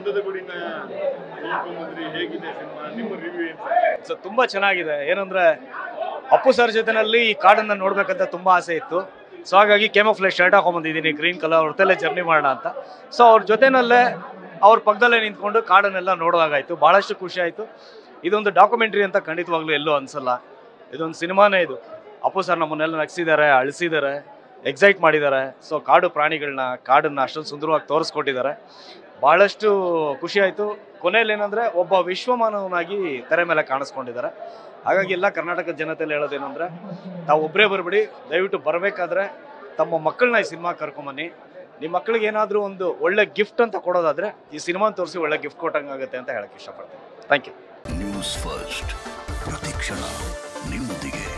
ಗಂಧದ ಗುಡಿನ ನೋಡ್ಕೊಂಬಂದ್ರಿ ಹೇಗಿದೆ ಸಿನಿಮಾ ನಿಮ್ಮ ರಿವ್ಯೂ ಏನು ಸೊ ತುಂಬ ಚೆನ್ನಾಗಿದೆ ಏನಂದ್ರೆ ಅಪ್ಪು ಸರ್ ಜೊತೆನಲ್ಲಿ ಈ ಕಾಡನ್ನ ನೋಡ್ಬೇಕಂತ ತುಂಬಾ ಆಸೆ ಇತ್ತು ಸೊ ಹಾಗಾಗಿ ಕೇಮೋಫ್ಲೇಜ್ ಶರ್ಟ್ ಹಾಕೊಂಡ್ಬಂದಿದ್ದೀನಿ ಗ್ರೀನ್ ಕಲರ್ ಅವ್ರ ಜೊತೆಲೇ ಜರ್ನಿ ಮಾಡೋಣ ಅಂತ ಸೊ ಅವ್ರ ಜೊತೆನಲ್ಲೇ ಅವ್ರ ಪಕ್ಕದಲ್ಲೇ ನಿಂತ್ಕೊಂಡು ಕಾಡನ್ನೆಲ್ಲ ನೋಡೋದಾಗಾಯ್ತು ಭಾಳಷ್ಟು ಖುಷಿ ಆಯಿತು ಇದೊಂದು ಡಾಕ್ಯುಮೆಂಟ್ರಿ ಅಂತ ಖಂಡಿತವಾಗ್ಲೂ ಎಲ್ಲೂ ಅನ್ಸಲ್ಲ ಇದೊಂದು ಸಿನಿಮಾನೇ ಇದು ಅಪ್ಪು ಸರ್ ನಮ್ಮನ್ನೆಲ್ಲ ನಗಿಸಿದ್ದಾರೆ ಅಳಿಸಿದ್ದಾರೆ ಎಕ್ಸೈಟ್ ಮಾಡಿದ್ದಾರೆ ಸೊ ಕಾಡು ಪ್ರಾಣಿಗಳನ್ನ ಕಾಡನ್ನ ಅಷ್ಟೊಂದು ಸುಂದರವಾಗಿ ತೋರಿಸ್ಕೊಟ್ಟಿದ್ದಾರೆ ಭಾಳಷ್ಟು ಖುಷಿ ಆಯಿತು ಕೊನೆಯಲ್ಲಿ ಏನಂದ್ರೆ ಒಬ್ಬ ವಿಶ್ವಮಾನವನಾಗಿ ತೆರೆ ಮೇಲೆ ಕಾಣಿಸ್ಕೊಂಡಿದ್ದಾರೆ ಹಾಗಾಗಿ ಎಲ್ಲ ಕರ್ನಾಟಕದ ಜನತೆಯಲ್ಲಿ ಹೇಳೋದೇನಂದ್ರೆ ತಾವು ಒಬ್ಬರೇ ಬರ್ಬಿಡಿ ದಯವಿಟ್ಟು ಬರಬೇಕಾದ್ರೆ ತಮ್ಮ ಮಕ್ಕಳನ್ನ ಈ ಸಿನಿಮಾ ಕರ್ಕೊಂಬನ್ನಿ ನಿಮ್ಮ ಮಕ್ಕಳಿಗೆ ಏನಾದರೂ ಒಂದು ಒಳ್ಳೆ ಗಿಫ್ಟ್ ಅಂತ ಕೊಡೋದಾದ್ರೆ ಈ ಸಿನಿಮಾ ತೋರಿಸಿ ಒಳ್ಳೆ ಗಿಫ್ಟ್ ಕೊಟ್ಟಂಗಾಗುತ್ತೆ ಅಂತ ಹೇಳಕ್ಕೆ ಇಷ್ಟಪಡ್ತೀನಿ ಥ್ಯಾಂಕ್ ಯು ನ್ಯೂಸ್ ಫಸ್ಟ್ ಪ್ರತಿಕ್ಷಣ ನಿಮ್ಮೊಂದಿಗೆ